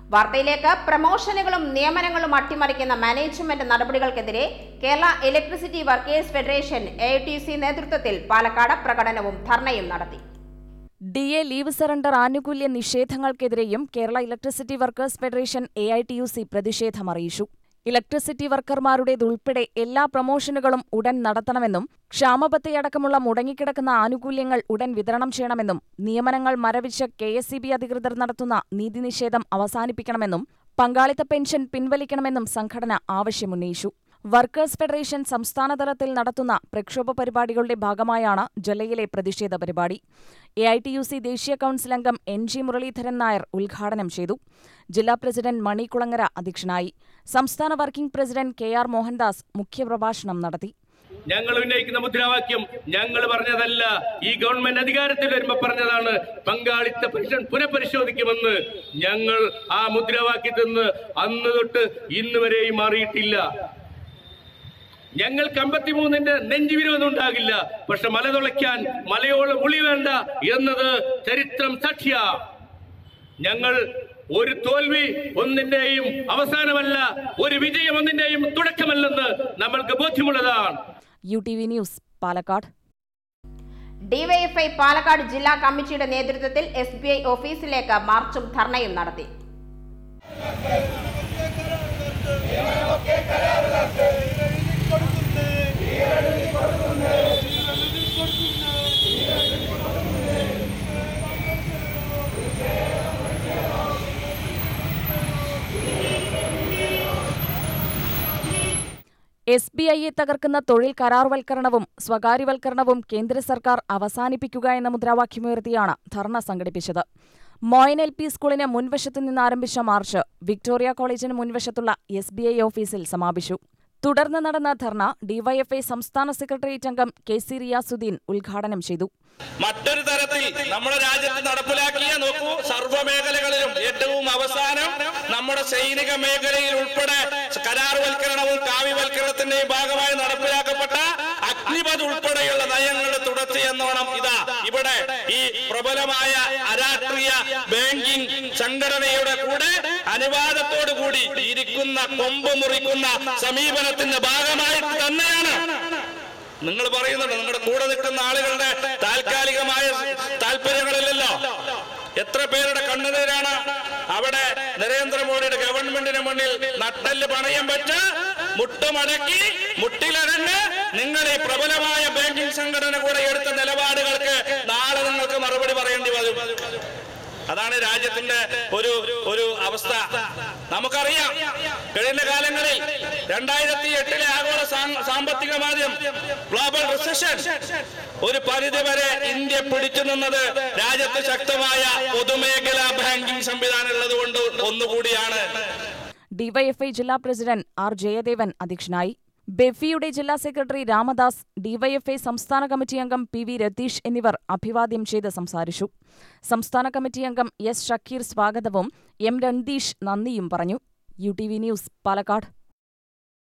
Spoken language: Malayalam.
വാർത്തയിലേക്ക് പ്രമോഷനുകളും നിയമനങ്ങളും അട്ടിമറിക്കുന്ന മാനേജ്മെന്റ് നടപടികൾക്കെതിരെ Kerala electricity workers federation A T C നേതൃത്വത്തിൽ പാലക്കാട് പ്രകടനവും ധർണയും നടത്തി ഡി എ ലീവ് സറണ്ടർ ആനുകൂല്യ നിഷേധങ്ങൾക്കെതിരെയും Kerala electricity workers federation A I T U C പ്രതിഷേധമറിയിച്ചു ഇലക്ട്രിസിറ്റി വർക്കർമാരുടേതുൾപ്പെടെ എല്ലാ പ്രമോഷനുകളും ഉടൻ നടത്തണമെന്നും ക്ഷാമബത്തയടക്കമുള്ള മുടങ്ങിക്കിടക്കുന്ന ആനുകൂല്യങ്ങൾ ഉടൻ വിതരണം ചെയ്യണമെന്നും നിയമനങ്ങൾ മരവിച്ച് കെ എസ് സി ബി അധികൃതർ നടത്തുന്ന നീതിനിഷേധം അവസാനിപ്പിക്കണമെന്നും പങ്കാളിത്ത പെൻഷൻ പിൻവലിക്കണമെന്നും സംഘടന ആവശ്യമുന്നയിച്ചു വർക്കേഴ്സ് ഫെഡറേഷൻ സംസ്ഥാനതലത്തിൽ നടത്തുന്ന പ്രക്ഷോഭ പരിപാടികളുടെ ഭാഗമായാണ് ജില്ലയിലെ പ്രതിഷേധ പരിപാടി A I T U C ദേശീയ കൌൺസിൽ അംഗം എൻ ജി മുരളീധരൻ നായർ ഉദ്ഘാടനം ചെയ്തു ജില്ലാ പ്രസിഡന്റ് മണിക്കുളങ്ങര അധ്യക്ഷനായി സംസ്ഥാന working president K R Mohandas മുഖ്യപ്രഭാഷണം നടത്തി ഞങ്ങൾ ഉന്നയിക്കുന്ന മുദ്രാവാക്യം ഞങ്ങൾ പറഞ്ഞതല്ല ഈ ഗവൺമെന്റ് അധികാരത്തിൽ വരുമ്പോ പറഞ്ഞതാണ് പങ്കാളിത്ത പെൻഷൻ പുനഃപരിശോധിക്കുമെന്ന് ഞങ്ങൾ ആ മുദ്രാവാക്യത്തിൽ നിന്ന് അന്ന് തൊട്ട് ഇന്ന് വരെയും മാറിയിട്ടില്ല ഞങ്ങൾക്ക് അമ്പത്തിമൂന്നിന്റെ നെഞ്ചുവിരോധം ഉണ്ടാകില്ല പക്ഷെ മല തുളയ്ക്കാൻ മലയോളം ഉളി വേണ്ട എന്നത് ചരിത്രം സാക്ഷ്യ ഞങ്ങൾ ഒരു തോൽവി ഒന്നിന്റെയും അവസാനമല്ല ഒരു വിജയം ഒന്നിന്റെയും തുടക്കമല്ലെന്ന് നമ്മൾക്ക് ബോധ്യമുള്ളതാണ് U T V news Palakkad DYFI Palakkad ജില്ലാ കമ്മിറ്റിയുടെ നേതൃത്വത്തിൽ എസ് ബി ഐ ഓഫീസിലേക്ക് മാർച്ചും ധർണയും നടത്തി എസ് ബി ഐയെ തകർക്കുന്ന തൊഴിൽ കരാർവൽക്കരണവും സ്വകാര്യവൽക്കരണവും കേന്ദ്ര സർക്കാർ അവസാനിപ്പിക്കുക എന്ന മുദ്രാവാക്യമുയർത്തിയാണ് ധർണ സംഘടിപ്പിച്ചത് മോയൻ എൽ പി സ്കൂളിന് മുൻവശത്തു നിന്ന് ആരംഭിച്ച മാർച്ച് വിക്ടോറിയ കോളേജിന് മുൻവശത്തുള്ള എസ് ബി ഐ ഓഫീസിൽ സമാപിച്ചു തുടർന്ന് നടന്ന ധർണ ഡിവൈഎഫ്ഐ സംസ്ഥാന സെക്രട്ടേറിയറ്റ് അംഗം കെ സി റിയാസുദ്ദീൻ ഉദ്ഘാടനം ചെയ്തു മറ്റൊരു തരത്തിൽ നമ്മുടെ രാജ്യത്ത് നടപ്പിലാക്കിയ നോക്കൂ സർവ്വമേഖലകളിലും ഏറ്റവും അവസാനം നമ്മുടെ സൈനിക മേഖലയിൽ ഉൾപ്പെടെ കരാറുവൽക്കരണവും കാവ്യവൽക്കരണത്തിന്റെയും ഭാഗമായി നടപ്പിലാക്കപ്പെട്ട അഗ്നിപത് ഉൾപ്പെടെയുള്ള നയങ്ങളുടെ തുടർച്ച എന്നോണം ഇതാ ഇവിടെ ഈ പ്രബലമായ അരാഷ്ട്രീയ ബാങ്കിംഗ് സംഘടനയുടെ കൂടെ അനുവാദത്തോടു കൂടി ഇരിക്കുന്ന കൊമ്പ് മുറിക്കുന്ന സമീപനത്തിന്റെ ഭാഗമായിട്ട് തന്നെയാണ് നിങ്ങൾ പറയുന്നുണ്ട് നിങ്ങളുടെ കൂടെ നിൽക്കുന്ന ആളുകളുടെ താൽക്കാലികമായ താല്പര്യങ്ങളില്ലല്ലോ എത്ര പേരുടെ കണ്ണുനീരാണ് അവിടെ നരേന്ദ്രമോദിയുടെ ഗവൺമെന്റിന് മുന്നിൽ നട്ടല് പണയം വെച്ച് മുട്ടുമടക്കി മുട്ടിലരഞ്ഞ് നിങ്ങൾ ഈ പ്രബലമായ ബാങ്കിംഗ് സംഘടന കൂടെ എടുത്ത നിലപാടുകൾക്ക് നാളെ നിങ്ങൾക്ക് മറുപടി പറയേണ്ടി വരും അതാണ് രാജ്യത്തിന്റെ ഒരു ഒരു അവസ്ഥ നമുക്കറിയാം കഴിഞ്ഞ കാലങ്ങളിൽ രണ്ടായിരത്തി എട്ടിലെ ആഗോള സാ- സാമ്പത്തിക മാന്ദ്യം ഗ്ലോബൽ റിസഷൻ ഒരു പരിധി വരെ ഇന്ത്യ പിടിച്ചു നിന്നത് രാജ്യത്ത് ശക്തമായ പൊതുമേഖലാ ബാങ്കിംഗ് സംവിധാനം ഉള്ളത് കൊണ്ട് ഒന്നുകൂടിയാണ് ഡിവൈഎഫ്ഐ ജില്ലാ പ്രസിഡന്റ് ആർ ജയദേവൻ അധ്യക്ഷനായി ബെഫിയുടെ ജില്ലാ സെക്രട്ടറി രാമദാസ് ഡിവൈഎഫ്ഐ സംസ്ഥാന കമ്മിറ്റി അംഗം പി വി രതീഷ് എന്നിവർ അഭിവാദ്യം ചെയ്ത് സംസാരിച്ചു സംസ്ഥാന കമ്മിറ്റി അംഗം എസ് ഷക്കീർ സ്വാഗതവും എം രൺദീഷ് നന്ദിയും പറഞ്ഞു U T V news Palakkad